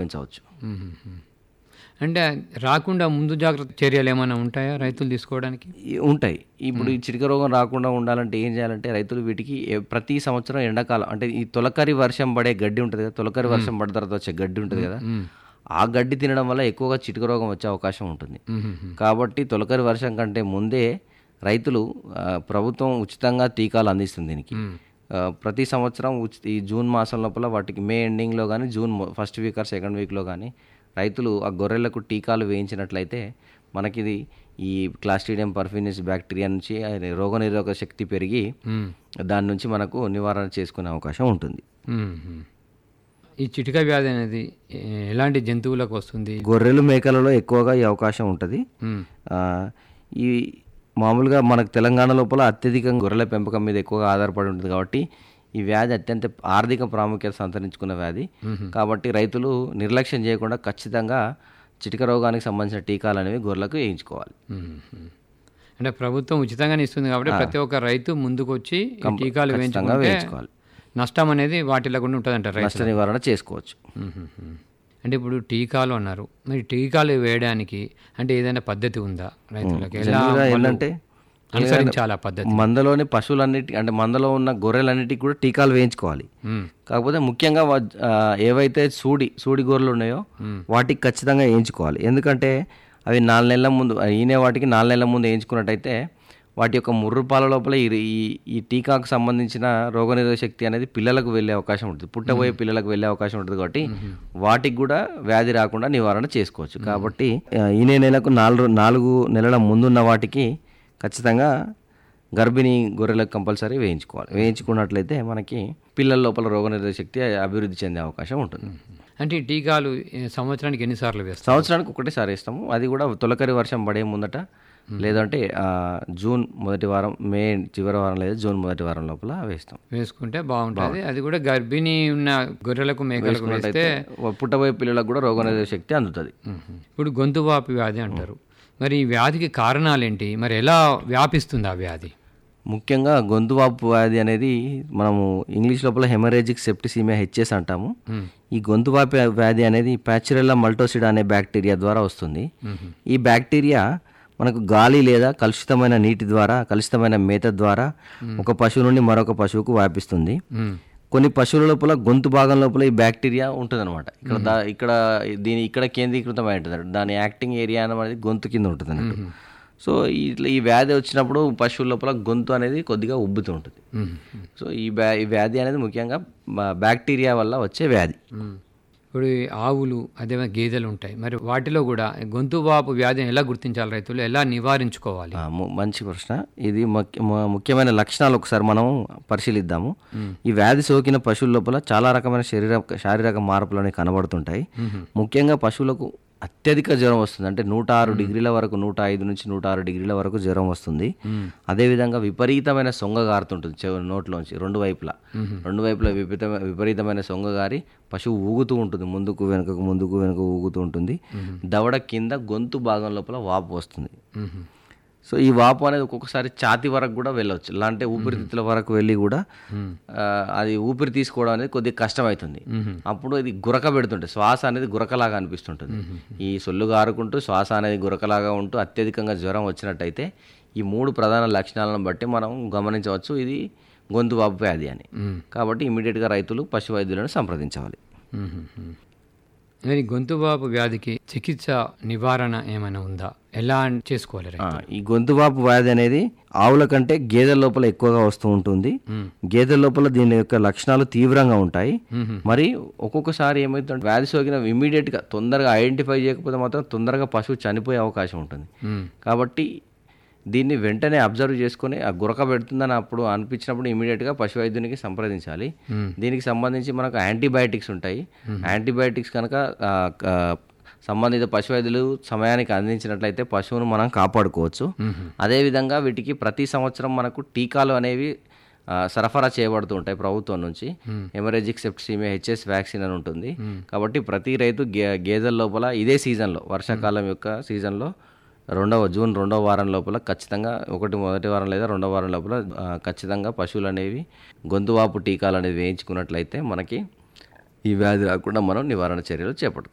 తప్పించవచ్చు మ్మ్. అంటే రాకుండా ముందు జాగ్రత్త చర్యలు ఏమైనా ఉంటాయా రైతులు తీసుకోవడానికి ఈ- ఉంటాయి ఇప్పుడు ఈ చిటిక రోగం రాకుండా ఉండాలంటే ఏం చేయాలంటే రైతులు వీటికి ఏ- ప్రతి సంవత్సరం ఎండాకాలం అంటే ఈ తొలకరి వర్షం పడే గడ్డి ఉంటుంది కదా తొలకరి వర్షం పడిన తర్వాత వచ్చే గడ్డి ఉంటుంది కదా ఆ గడ్డి తినడం వల్ల ఎక్కువగా చిటిక రోగం వచ్చే అవకాశం ఉంటుంది మ్మ్. కాబట్టి తొలకరి వర్షం కంటే ముందే రైతులు ఆ, ప్రభుత్వం ఉచితంగా టీకాలు అందిస్తుంది దీనికి ఆ, ప్రతి సంవత్సరం ఉచి ఈ జూన్ మాసం లోపల వాటికి మే ఎండింగ్లో కానీ June first week or second వీక్లో కానీ రైతులు ఆ గొర్రెలకు టీకాలు వేయించినట్లయితే మనకి ఇది ఈ క్లాస్ట్రీడియం పర్ఫినిస్ బ్యాక్టీరియా నుంచి ఆ రోగనిరోధక శక్తి పెరిగి మ్మ్. దాని నుంచి మనకు నివారణ చేసుకునే అవకాశం ఉంటుంది మ్మ్. ఈ చిటిక వ్యాధి అనేది ఏ- ఎలాంటి జంతువులకు వస్తుంది గొర్రెలు మేకలలో ఎక్కువగా ఈ అవకాశం ఉంటుంది మ్మ్. ఆ, ఈ మామూలుగా మనకు తెలంగాణ లోపల అత్యధికంగా గొర్రెల పెంపకం మీద ఎక్కువగా ఆధారపడి ఉంటుంది కాబట్టి ఈ వ్యాధి అత్యంత ఆర్థిక ప్రాముఖ్యత సంతరించుకున్న వ్యాధి కాబట్టి రైతులు నిర్లక్ష్యం చేయకుండా ఖచ్చితంగా చిటిక రోగానికి సంబంధించిన టీకాలు అనేవి గొర్రెలకు వేయించుకోవాలి మ్మ్. అంటే ప్రభుత్వం ఉచితంగానే ఇస్తుంది కాబట్టి ప్రతి ఒక్క రైతు ముందుకు వచ్చి ఈ టీకాలు ఖచ్చితంగా వేయించుకుంటే వేయించుకోవాలి నష్టం అనేది వాటి లేకుండా ఉంటుంది అంటారు రైతు నష్ట నివారణ చేసుకోవచ్చు మ్మ్. అంటే ఇప్పుడు టీకాలు అన్నారు మరి టీకాలు వేయడానికి అంటే ఏదైనా పద్ధతి ఉందా రైతులకు ఎలా జనరల్గా వాళ్ళు ఏంటంటే అనుసరించాలి ఆ పద్ధతి మందలోని పశువులన్నిటి అంటే మందలో ఉన్న గొర్రెలన్నిటికి కూడా టీకాలు వేయించుకోవాలి మ్మ్. కాకపోతే ముఖ్యంగా వా- ఆ, ఏవైతే సూడి సూడి గొర్రెలు ఉన్నాయో వాటికి ఖచ్చితంగా వేయించుకోవాలి ఎందుకంటే అవి నాలుగు నెలల ముందు ఆ, ఈనే వాటికి నాలుగు నెలల ముందు వేయించుకున్నట్టయితే వాటి యొక్క ముర్రు పాల లోపల ఈ ఈ- ఈ టీకాకు సంబంధించిన రోగనిరోధక శక్తి అనేది పిల్లలకు వెళ్ళే అవకాశం ఉంటుంది పుట్టబోయే పిల్లలకు వెళ్ళే అవకాశం ఉంటుంది కాబట్టి వాటికి కూడా వ్యాధి రాకుండా నివారణ చేసుకోవచ్చు కాబట్టి ఆ, ఈనే నెలకు నాలుగు నాలుగు నెలల ముందున్న వాటికి ఖచ్చితంగా గర్భిణీ గొర్రెలకు కంపల్సరీ వేయించుకోవాలి వేయించుకున్నట్లయితే మనకి పిల్లల లోపల రోగనిరోధక శక్తి అభివృద్ధి చెందే అవకాశం ఉంటుంది అంటే ఈ టీకాలు ఏ, సంవత్సరానికి ఎన్నిసార్లు వేస్తారు సంవత్సరానికి ఒకటేసారి వేస్తాము అది కూడా తొలకరి వర్షం పడే ముందట లేదంటే ఆ, జూన్ మొదటి వారం మే చివరి వారం లేదా జూన్ మొదటి వారం లోపల వేస్తాం వేసుకుంటే బాగుంటుంది అది కూడా గర్భిణీ ఉన్న గొర్రెలకు మేకలకు వేస్తే పుట్టబోయే పిల్లలకు కూడా రోగనిరోధక శక్తి అందుతుంది మ్మ్. ఇప్పుడు గొంతు వాపు వ్యాధి అంటారు మరి ఈ వ్యాధికి కారణాలేంటి మరి ఎలా వ్యాపిస్తుంది ఆ వ్యాధి ముఖ్యంగా గొంతు వాపు వ్యాధి అనేది మనము ఇంగ్లీష్ లోపల హెమరేజిక్ సెప్టిసీమియా హెచ్ఎస్ అంటాము ఈ గొంతు వాపు వ్యాధి అనేది ప్యాచురెల్లా మల్టోసిడ్ అనే బ్యాక్టీరియా ద్వారా వస్తుంది ఈ బ్యాక్టీరియా మనకు గాలి లేదా కలుషితమైన నీటి ద్వారా కలుషితమైన మేత ద్వారా ఒక పశువు నుండి మరొక పశువుకు వ్యాపిస్తుంది మ్మ్. కొన్ని పశువుల లోపల గొంతు భాగం లోపల ఈ బ్యాక్టీరియా ఉంటుందన్నమాట ఇక్కడ దా ఇక్కడ దీని ఇక్కడ కేంద్రీకృతం అయి ఉంటుంది దాని యాక్టింగ్ ఏరియా అనేది గొంతు కింద ఉంటుంది అన్నట్టు సో ఇట్లా ఈ వ్యాధి వచ్చినప్పుడు పశువుల లోపల గొంతు అనేది కొద్దిగా ఉబ్బుతూ ఉంటుంది మ్మ్. సో ఈ బ్యా ఈ వ్యాధి అనేది ముఖ్యంగా బా- బ్యాక్టీరియా వల్ల వచ్చే వ్యాధి మ్మ్. ఇప్పుడు ఈ ఆవులు అదే గేదెలు ఉంటాయి మరి వాటిలో కూడా గొంతు వాపు వ్యాధిని ఎలా గుర్తించాలి రైతులు ఎలా నివారించుకోవాలి ఆ, ము- మంచి ప్రశ్న ఇది ముఖ్య- ము- ముఖ్యమైన లక్షణాలు ఒకసారి మనం పరిశీలిద్దాము ఈ వ్యాధి సోకిన పశువుల లోపల చాలా రకమైన శరీర శారీరక మార్పులు అనేవి కనబడుతుంటాయి ముఖ్యంగా పశువులకు అత్యధిక జ్వరం వస్తుంది అంటే నూట ఆరు డిగ్రీల వరకు నూట ఐదు నుంచి నూట ఆరు డిగ్రీల వరకు జ్వరం వస్తుంది అదేవిధంగా విపరీతమైన సొంగ గారుతుంటుంది చెవు నోట్లోంచి రెండు వైపులా రెండు వైపులా విపరీతమైన విపరీతమైన సొంగ గారి పశువు ఊగుతూ ఉంటుంది ముందుకు వెనుకకు ముందుకు వెనుక ఊగుతూ ఉంటుంది దవడ కింద గొంతు భాగం లోపల వాపు వస్తుంది మ్మ్. సో ఈ వాపు అనేది ఒక్కొక్కసారి ఛాతి వరకు కూడా వెళ్ళవచ్చు ఇలా అంటే ఊపిరితిత్తుల వరకు వెళ్ళి కూడా ఆ, అది ఊపిరి తీసుకోవడం అనేది కొద్దిగా కష్టమవుతుంది అప్పుడు ఇది గురక పెడుతుంటుంది శ్వాస అనేది గురకలాగా అనిపిస్తుంటుంది ఈ సొల్లు గారుకుంటూ శ్వాస అనేది గురకలాగా ఉంటూ అత్యధికంగా జ్వరం వచ్చినట్టయితే ఈ మూడు ప్రధాన లక్షణాలను బట్టి మనం గమనించవచ్చు ఇది గొంతు వాపు వ్యాధి అని కాబట్టి ఇమీడియట్గా రైతులు పశు వైద్యులను సంప్రదించాలి మ్మ్. మరి గొంతు వాపు వ్యాధికి చికిత్స నివారణ ఏమైనా ఉందా ఎలా చేసుకోవాలి రైతు? ఆ, ఈ గొంతు వాపు వ్యాధి అనేది ఆవుల కంటే గేదెల లోపల ఎక్కువగా వస్తూ ఉంటుంది గేదెల లోపల దీని యొక్క లక్షణాలు తీవ్రంగా ఉంటాయి మరి ఒక్కొక్కసారి ఏమవుతుందంటే వ్యాధి సోకిన immediate గా తొందరగా ఐడెంటిఫై చేయకపోతే మాత్రం తొందరగా పశువు చనిపోయే అవకాశం ఉంటుంది మ్మ్. కాబట్టి దీన్ని వెంటనే అబ్జర్వ్ చేసుకొని ఆ గురక పెడుతుందని అప్పుడు అనిపించినప్పుడు ఇమీడియట్గా పశు వైద్యునికి సంప్రదించాలి దీనికి సంబంధించి మనకు యాంటీబయాటిక్స్ ఉంటాయి యాంటీబయాటిక్స్ కనుక ఆ, ఆ, సంబంధిత పశు వైద్యులు సమయానికి అందించినట్లయితే పశువును మనం కాపాడుకోవచ్చు అదేవిధంగా వీటికి ప్రతి సంవత్సరం మనకు టీకాలు అనేవి ఆ, సరఫరా చేయబడుతూ ఉంటాయి ప్రభుత్వం నుంచి హెమరేజిక్ సెప్టిసిమియా హెచ్ఎస్ వ్యాక్సిన్ అని ఉంటుంది కాబట్టి ప్రతి రైతు గే గేదెల లోపల ఇదే సీజన్లో వర్షాకాలం యొక్క సీజన్లో రెండవ జూన్ రెండవ వారం లోపల ఖచ్చితంగా ఒకటి మొదటి వారం లేదా రెండవ వారం లోపల ఆ, ఖచ్చితంగా పశువులు అనేవి గొంతువాపు టీకాలు అనేవి వేయించుకున్నట్లయితే మనకి ఈ వ్యాధి రాకుండా మనం నివారణ చర్యలు చేపట్టుకోవచ్చు